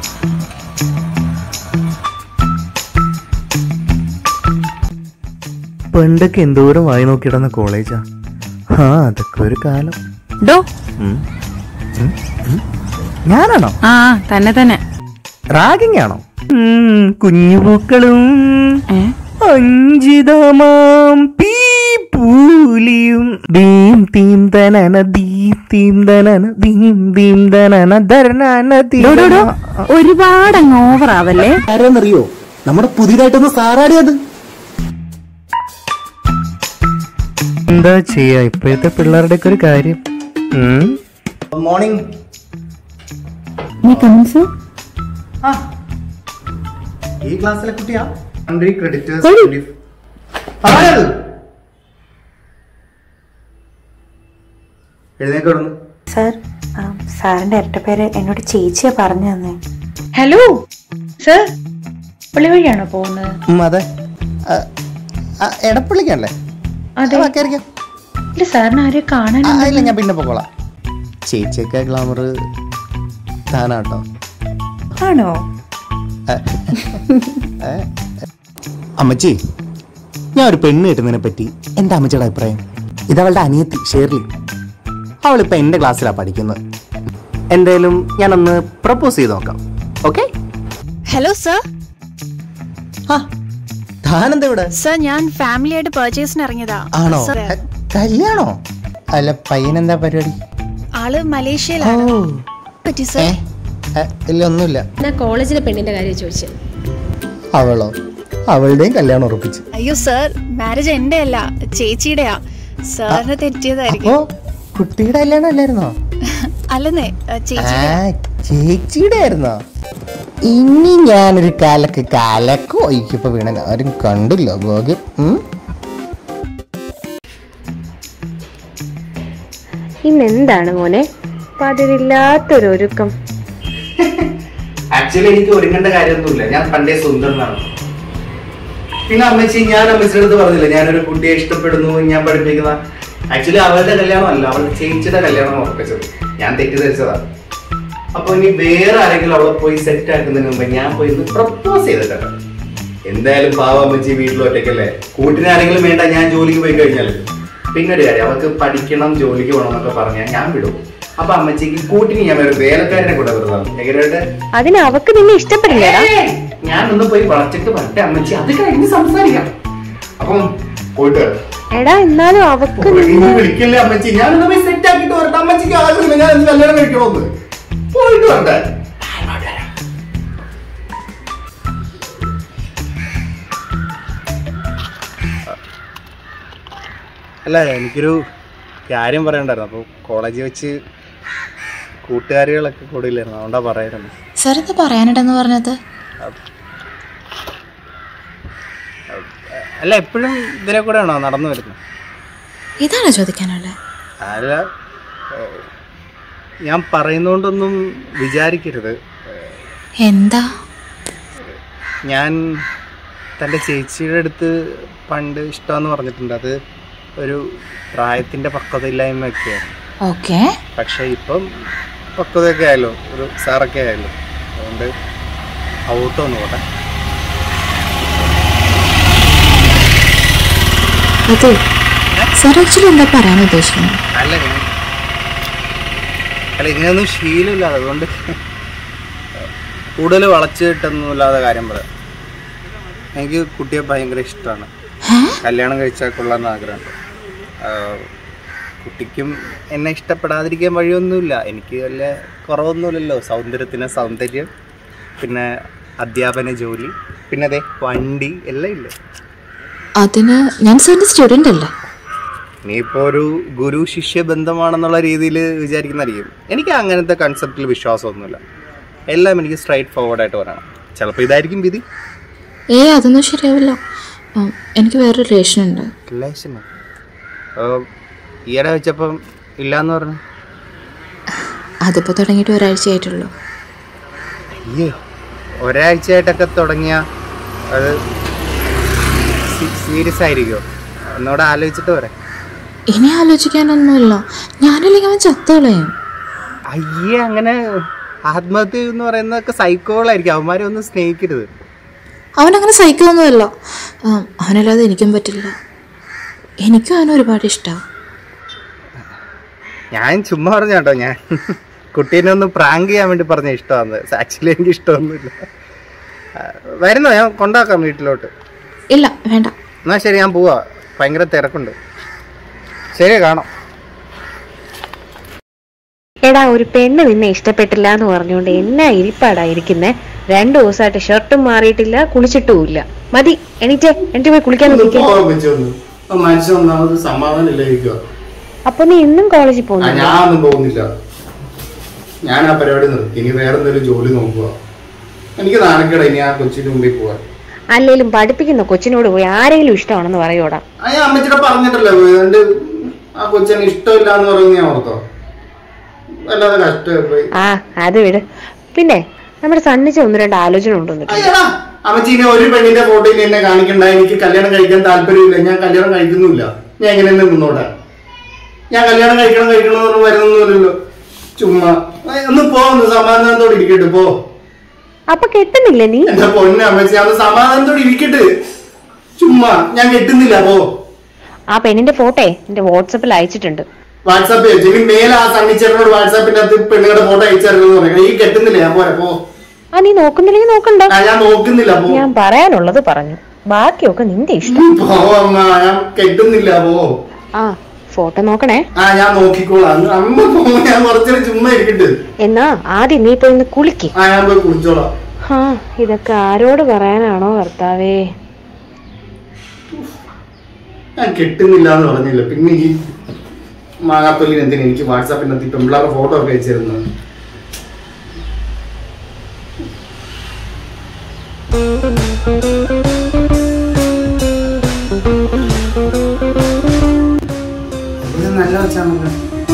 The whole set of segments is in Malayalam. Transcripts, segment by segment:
പണ്ടൊക്കെ എന്തോരം വായി നോക്കിയിടുന്ന കോളേജാ ആ അതൊക്കെ ഒരു കാലം ഡോ ഉം. ഉം. ഉം. ഞാനാണോ ആ തന്നെ തന്നെ റാഗിങ് ആണോ ഉം, കുഞ്ഞുപൂക്കളും ഏ അഞ്ചിതമാം പീ പൂലിയും ദീം തീം തനന ദീം തീം തനന ദീം ദീം തനന ധരണന ഡോ, ഡോ, ഡോ. ഒരുപാട് അങ്ങ് ഓവർ ആവല്ലേ ആരാന്നറിയോ നമ്മുടെ പുതിയതായിട്ടൊന്ന് സാറാടിയത് എന്താ ചെയ്യാ ഇപ്പോഴത്തെ പിള്ളേരുടെ ഒക്കെ ഒരു കാര്യം മോർണിംഗ് നീ കമൻസ് ഈ ക്ലാസ്സിലെ കുട്ടിയാ കൺട്രി ക്രെഡിറ്റേഴ്സ് Sorry. ആരത് എഴുന്നേക്ക് കിടന്നു സാർ ആ, സാറിന്റെ ഇരട്ടപ്പേര് എന്നോട് ചേച്ചിയാ പറഞ്ഞു തന്നെ ഹലോ സർ പള്ളി വഴിയാണോ പോകുന്നത് അതെ എടപ്പള്ളിക്കല്ലേ അതെ കയറിക്കാം ഇല്ല സാറിന് ആരെയും കാണാൻ ഇല്ല ഞാൻ പിന്നെ പോക്കോളാം ചേച്ചിയൊക്കെ ഗ്ലാമർ താനാട്ടോ ആണോ അമ്മച്ചി ഞാൻ ഒരു പെണ്ണ് കിട്ടുന്നതിനെ പറ്റി എൻ്റെ അമ്മച്ചിയുടെ അഭിപ്രായം ഇതവളുടെ അനിയത്തി ഷേർലി അവളിപ്പോൾ എൻ്റെ ക്ലാസ്സിലാണ് പഠിക്കുന്നത് എന്തായാലും ഞാനൊന്ന് പ്രപ്പോസ് ചെയ്ത് നോക്കാം ഓക്കെ ഹലോ സർ ആ താനെന്താ ഇവിടെ സർ ഞാൻ ഫാമിലി ആയിട്ട് പർച്ചേസിന് ഇറങ്ങിയതാ ആണോ സർ, ക- കല്യാണോ അല്ല പയ്യനെന്താ പരിപാടി ആള് മലേഷ്യയിലാണ് പറ്റി ഏ സർ ഏ, ഇല്ല ഒന്നുമില്ല ഞാൻ കോളേജിലെ പെണ്ണിന്റെ കാര്യം ചോദിച്ചത് അവളോ അവളുടെയും കല്യാണം ഉറപ്പിച്ചു അയ്യോ സർ മാരേജ് എന്റെ അല്ല ചേച്ചിയുടെയാ സാറിന് തെറ്റിയതായിരിക്കും അപ്പോ കുട്ടിയുടെ കല്യാണം അല്ലായിരുന്നോ അല്ലെന്നേ ആ ചേച്ചി ചേച്ചിയുടെ ആയിരുന്നോ ഇനി ഞാനൊരു കാലക്ക് കാലക്ക് ഒഴിക്കപ്പോ വീണ ആരും കണ്ടില്ല ഭാഗ്യം ഉം? ഇന്ന് എന്താണ് മോനെ പതിവില്ലാത്തൊരു ഒരുക്കം ആക്ച്വലി എനിക്ക് ഒരുങ്ങേണ്ട കാര്യമൊന്നുമില്ല ഞാൻ പണ്ടേ സുന്ദരനാണ് പിന്നെ അമ്മച്ചി ഞാൻ അമ്മച്ചിയുടെ അടുത്ത് പറഞ്ഞില്ല ഞാനൊരു കുട്ടിയെ ഇഷ്ടപ്പെടുന്നു ഞാൻ പഠിപ്പിക്കുന്ന ആക്ച്വലി അവളുടെ കല്യാണം അല്ല അവളുടെ ചേച്ചിയുടെ കല്യാണം ഉറപ്പിച്ചത് ഞാൻ തെറ്റിദ്ധരിച്ചതാ അപ്പൊ ഇനി വേറെ ആരെങ്കിലും അവളെ പോയി സെറ്റ് ആക്കുന്നതിന് മുമ്പ് ഞാൻ പോയി പ്രപ്പോസ് ചെയ്തിട്ടോ എന്തായാലും പാവ അമ്മച്ചി വീട്ടിൽ ഒറ്റയ്ക്കല്ലേ കൂട്ടിന് ആരെങ്കിലും വേണ്ട ഞാൻ ജോലിക്ക് പോയി കഴിഞ്ഞാൽ പിന്നെ ഒരു കാര്യം അവൾക്ക് പഠിക്കണം ജോലിക്ക് പോകണം എന്നൊക്കെ പറഞ്ഞാൽ ഞാൻ വിടും അപ്പൊ അമ്മച്ചിക്ക് കൂട്ടിന് ഞാൻ ഒരു വേലക്കാരനെ കൂടെ വെറുതാണ് എങ്ങനെയായിട്ട് അതിന് അവക്ക് നിന്നെ ഇഷ്ടപ്പെടില്ലടാ ഞാൻ ഒന്ന് പോയി വളച്ചിട്ട് വരട്ടെ അമ്മച്ചി അത് കഴിഞ്ഞ് സംസാരിക്കാം അപ്പം പോയിട്ട് വരാം. എടാ എന്നാലും അവക്ക് പുറകിന്ന് വിളിക്കല്ലേ അമ്മച്ചി ഞാനൊന്ന് പോയി സെറ്റ് ആക്കിട്ട് വരട്ടെ അമ്മച്ചിക്ക് ആഗ്രഹമില്ല ഞാൻ എന്ത് കല്യാണം കഴിക്കണമെന്ന് പോയിട്ട് വരട്ടെ അല്ല എനിക്കൊരു കാര്യം പറയണ്ടായിരുന്നു അപ്പോൾ കോളേജിൽ വെച്ച് കൂട്ടുകാരികളൊക്കെ കൂടെ ഇല്ലായിരുന്നു അതുകൊണ്ടാ പറയായിരുന്നു സർ ഇത് പറയാനിട്ടെന്ന് പറഞ്ഞത് അല്ല എപ്പോഴും ഇതിലെ കൂടെ ആണോ നടന്നു വരുന്നത് ഇതാണോ ചോദിക്കാനുള്ളത് അല്ല ഏഹ്, ഞാൻ പറയുന്നോണ്ടൊന്നും വിചാരിക്കരുത് എന്താ ഞാൻ തൻ്റെ ചേച്ചിയുടെ അടുത്ത് പണ്ട് ഇഷ്ടമെന്ന് പറഞ്ഞിട്ടുണ്ട് അത് ഒരു പ്രായത്തിൻ്റെ പക്വതയില്ലായ്മയൊക്കെയാണ് ഓക്കെ പക്ഷേ ഇപ്പം പക്വതയൊക്കെ ആയല്ലോ ഒരു സാറൊക്കെ ആയല്ലോ അതുകൊണ്ട് ഔട്ട് ഒന്ന് പോട്ടെ അതെ സർ ആക്ച്വലി എന്താ പറയാൻ ഉദ്ദേശിക്കുന്നത് അല്ല ഞാൻ അല്ല ഇതിനൊന്നും ശീലമില്ല അതുകൊണ്ട് കൂടുതൽ വളച്ച് കിട്ടുന്നില്ലാതെ കാര്യം പറയാം എനിക്ക് കുട്ടിയെ ഭയങ്കര ഇഷ്ടമാണ് കല്യാണം കഴിച്ചാൽ കൊള്ളാമെന്ന് ആഗ്രഹമുണ്ട് ആ, കുട്ടിക്കും എന്നെ ഇഷ്ടപ്പെടാതിരിക്കാൻ വഴിയൊന്നുമില്ല എനിക്ക് വല്ല കുറവൊന്നുമില്ലല്ലോ സൗന്ദര്യത്തിന് സൗന്ദര്യം പിന്നെ അധ്യാപന ജോലി പിന്നെ അതെ വണ്ടി എല്ലാം ഇല്ലേ അതിന് ഞാൻ സാറിന്റെ സ്റ്റുഡന്റ് അല്ലേ ഇനിയിപ്പോൾ ഒരു ഗുരു ശിഷ്യ ബന്ധമാണെന്നുള്ള രീതിയിൽ വിചാരിക്കുന്നതായിരിക്കും എനിക്ക് അങ്ങനത്തെ കൺസെപ്റ്റിൽ വിശ്വാസമൊന്നുമില്ല എല്ലാം എനിക്ക് സ്ട്രൈറ്റ് ഫോർവേഡായിട്ട് പറയണം ചിലപ്പോൾ ഇതായിരിക്കും വിധി ഏ അതൊന്നും ശരിയാവില്ല ഉം, എനിക്ക് വേറെ റിലേഷൻ ഉണ്ട് റിലേഷനോ ഈയിടെ വെച്ചപ്പം ഇല്ലാന്ന് പറഞ്ഞു അതിപ്പോൾ തുടങ്ങിയിട്ട് ഒരാഴ്ച ആയിട്ടുള്ളൂ അയ്യേ ഒരാഴ്ചയായിട്ടൊക്കെ തുടങ്ങിയ അത് സീരിയസ് ആയിരിക്കുമോ ഒന്നുകൂടെ ആലോചിച്ചിട്ട് പറയാം ഇനി ആലോചിക്കാനൊന്നുമില്ല ഞാനില്ലെങ്കിൽ അവൻ ചത്തോളയും അയ്യേ അങ്ങനെ ആത്മഹത്യ എന്ന് പറയുന്നതൊക്കെ സൈക്കോളായിരിക്കും അവന്മാരെ ഒന്നും സ്നേഹിക്കരുത് അവനങ്ങനെ സൈക്കോ ഒന്നുമല്ല ആ, അവനല്ലാതെ എനിക്കും പറ്റില്ല എനിക്കും അവനെ ഒരുപാട് ഇഷ്ടമാണ് ഞാൻ ചുമ്മാ പറഞ്ഞ കേട്ടോ ഞാൻ കുട്ടീനെ ഒന്ന് പ്രാങ്ക് ചെയ്യാൻ വേണ്ടി പറഞ്ഞ ഇഷ്ടമാണ് ആക്ച്വലി എനിക്ക് ഇഷ്ടമൊന്നുമില്ല ആ, വരുന്നോ ഞാൻ കൊണ്ടാക്കാം വീട്ടിലോട്ട് ഇല്ല വേണ്ട എന്നാ ശരി ഞാൻ പോവാ ഭയങ്കര തിരക്കുണ്ട് ശരി കാണാം എടാ ഒരു പെണ്ണ് നിന്നെ ഇഷ്ടപ്പെട്ടില്ല എന്ന് പറഞ്ഞുകൊണ്ട് എന്നാ ഇരിപ്പാടാ ഇരിക്കുന്നേ രണ്ടു ദിവസമായിട്ട് ഷർട്ടും മാറിയിട്ടില്ല കുളിച്ചിട്ടുമില്ല മതി എണീറ്റേ എനിക്ക് പോയി കുളിക്കാൻ നോക്കിക്കേ മനുഷ്യൻ ഒന്നാമത് സമാധാനം ഇല്ലായിരിക്കുക അപ്പൊ നീ ഇന്നും കോളേജിൽ ആ, പോകുന്നു ഞാനൊന്നും പോകുന്നില്ല ഞാൻ ആ പരിപാടി നിർത്തി ഇനി വേറെ എന്തെങ്കിലും ജോലി നോക്കുക എനിക്ക് നാണക്കേടാ ഇനി ആ കൊച്ചിന്റെ മുമ്പിൽ പോവാൻ അല്ലേലും പഠിപ്പിക്കുന്ന കൊച്ചിനോട് പോയി ആരെങ്കിലും ഇഷ്ടമാണെന്ന് പറയോടാ ആ ഞാൻ അമ്മച്ചിടെ പറഞ്ഞിട്ടല്ലേ പോയി എന്റെ ആ കൊച്ചിന് ഇഷ്ടമില്ല എന്ന് പറയുന്നത് ഞാൻ ഓർത്തോ വല്ലാതെ കഷ്ടമായി പോയി ആ അത് വിട് പിന്നെ നമ്മുടെ സണ്ണിച്ച ഒന്ന് രണ്ട് ആലോചന ഉണ്ടെന്നിട്ട് അയ്യടാ അമ്മച്ചി ഇനി ഒരു പെണ്ണിന്റെ ഫോട്ടോ ഇനി എന്നെ കാണിക്കണ്ട എനിക്ക് കല്യാണം കഴിക്കാൻ താല്പര്യമില്ല ഞാൻ കല്യാണം കഴിക്കുന്നില്ല ഞാൻ എങ്ങനെ തന്നെ നിന്നോട്ടെ ഞാൻ കല്യാണം കഴിക്കണം കഴിക്കണം എന്ന് വരുന്നൊന്നുമില്ലല്ലോ ചുമ്മാ ഏയ് ഒന്ന് പോ ഒന്ന് സമാധാനത്തോടെ ഇരിക്കട്ടെ പോ അപ്പൊ കെട്ടുന്നില്ല നീ എന്റെ പൊന്നെ അമ്മച്ചി ഒന്ന് സമാധാനത്തോടെ ഇരിക്കട്ടെ ചുമ്മാ ഞാൻ കെട്ടുന്നില്ല പോ ആ പെണ്ണിന്റെ ഫോട്ടോ എന്റെ വാട്സപ്പിൽ അയച്ചിട്ടുണ്ട് വാട്സാപ്പ് അയച്ചു ഇനി മേലെ ആ സണ്ണിച്ചേട്ടനോട് വാട്സാപ്പിന്റെ അകത്ത് പെണ്ണുങ്ങളുടെ ഫോട്ടോ അയച്ചു തരണമെന്ന് പറയാം ഈ കെട്ടുന്നില്ല ഞാൻ പോരെ പോ ആ നീ നോക്കുന്നില്ലെങ്കിൽ നോക്കണ്ട ആ ഞാൻ നോക്കുന്നില്ല പോ ഞാൻ പറയാനുള്ളത് പറഞ്ഞു ബാക്കിയൊക്കെ നിന്റെ ഇഷ്ടം പോ അമ്മ ഞാൻ കെട്ടുന്നില്ല പോ ആ ഫോട്ടോ നോക്കണേ ആ ഞാൻ നോക്കിക്കോളാം അമ്മ പോ ഞാൻ കുറച്ചേരം ചുമ്മാ ഇരിക്കട്ടെ എന്നാ ആദ്യം നീ പോയി ഒന്ന് കുളിക്ക് ആ ഞാൻ പോയി കുളിച്ചോളാം ആ ഇതൊക്കെ ആരോട് പറയാനാണോ ഭർത്താവേ ഞാൻ കെട്ടുന്നില്ല എന്ന് പറഞ്ഞില്ല പിന്നെ ഈ മാങ്ങാത്തൊല്ലിന് എന്തിനാ എനിക്ക് വാട്സാപ്പിനകത്ത് ഈ പെമ്പിളാരുടെ ഫോട്ടോ ഒക്കെ അയച്ചു തരുന്നത് ഇത് നല്ല വെച്ചാണല്ലോ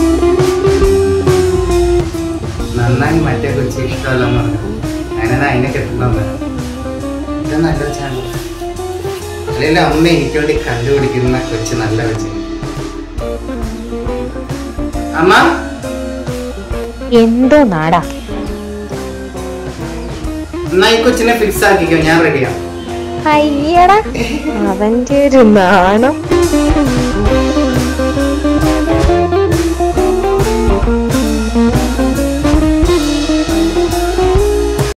നന്നായി മറ്റേ കൊച്ചി ഇഷ്ടമല്ലെന്ന് പറഞ്ഞു അങ്ങനെ അതിനെ കെട്ടണമെന്ന് ഇത് നല്ല വെച്ചാണല്ലോ അല്ലെങ്കിൽ അമ്മ എനിക്ക് വേണ്ടി കണ്ടുപിടിക്കുന്ന കൊച്ചു നല്ല കൊച്ചു അമ്മ എന്തോ നാടാ എന്നാ ഈ കൊച്ചിനെ ഫിക്സ് ആക്കിക്കോ ഞാൻ റെഡിയാ അയ്യടാ അവന്റെ ഒരു നാണം